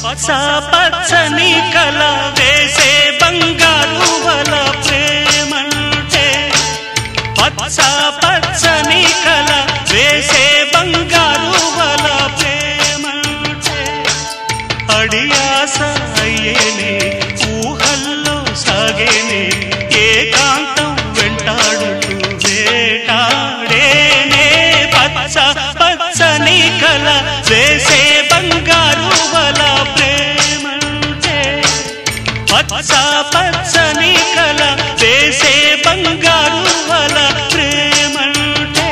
పచ్చ పచ్చని కల వేసే బంగారు వల ప్రేమంటే పచ్చ పచ్చని కల వేసే బంగారు వల ప్రేమంటే అడియాస అయ్యేనే ఊహల్లో సాగేనే ఏకాంతం వెంటాడుతూ వేటాడేనే పచ్చ పచ్చని కల వేసే బంగారు వల ప్రేమంటే పచ్చ పచ్చని కల వేసే బంగారు వల ప్రేమంటే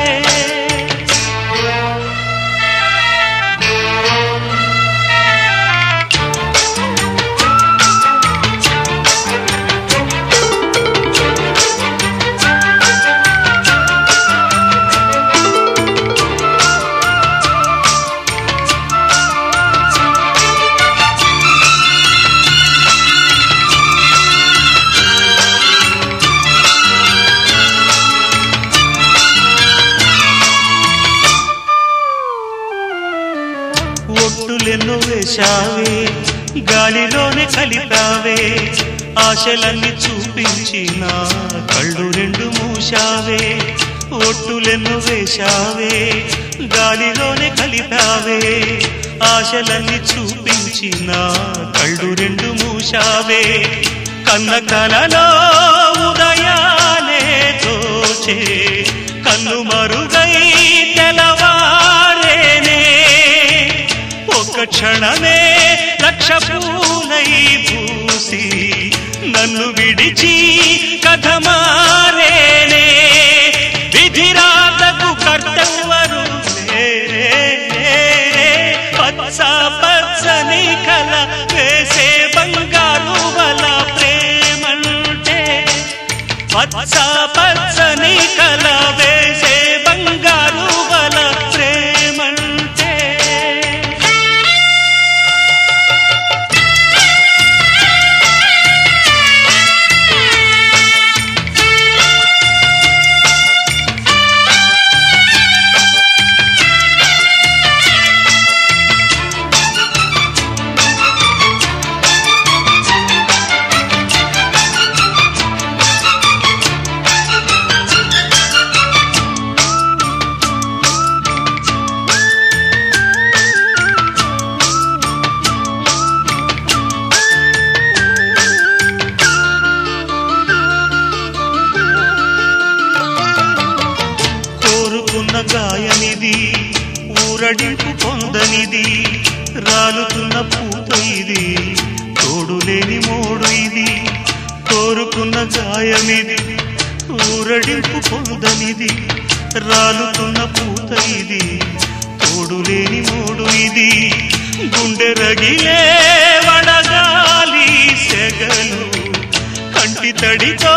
ఒట్టులెన్నో వేశావే గాలిలోనే కలిపావే ఆశలన్నీ చూపించి నా కళ్ళు రెండు మూశావే ఒట్టులెన్నో వేశావే గాలిలోనే కలిపావే ఆశలన్నీ చూపించి నా కళ్ళు రెండు మూశావే కన్న కలలో ఉదయాలే తోచే కన్ను మరుగై తెలవారేనే ఒక క్షణమే లక్ష పూలై పూసి నన్ను విడిచి కథ మారేనే విధిరాతకు కర్తవ్వరు లేరే, లేరే. పచ్చ పచ్చని కల వేసే బంగారు వల ప్రేమంటే పచ్చ పచ్చని కల వేసే బంగారు వల ప్రేమంటే కోరుకున్న గాయనిది ఊరడింపు పొందనిది రాలుతున్న పూత ఇది తోడులేని మోడు ఇది కోరుకున్న గాయమిది ఊరడింపు పొందనిది రాలుతున్న పూత ఇది తోడులేని మోడు ఇది గుండె రగిలే వడగాలి సెగలు కంటి తడితో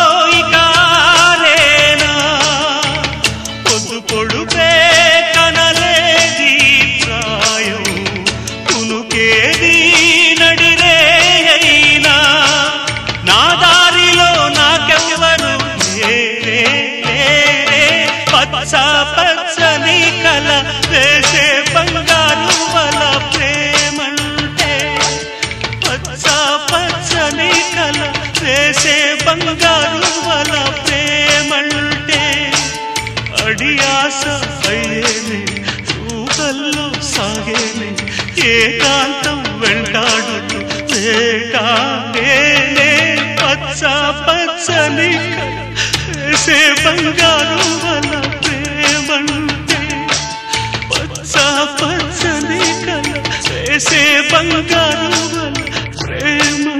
ఇకారేనా పొద్దు పొడుపే కనలేది ప్రాయం కునుకేది నడిరే అయినా నా దారిలో నాకెవ్వరు లేరే, లేరే. పచ్చ పచ్చని కల వేసే బంగారు వల ప్రేమంటే పచ్చ పచ్చని కల వేసే బంగారు వల ప్రేమంటే అడియాస అయ్యేనే ఊహల్లో సాగేనే ఏకాంతం వెంటాడుతూ వేటాడేనే పచ్చ పచ్చని కల వేసే బంగారు వల ప్రేమంటే పచ్చ పచ్చని కల వేసే బంగారు వల ప్రేమ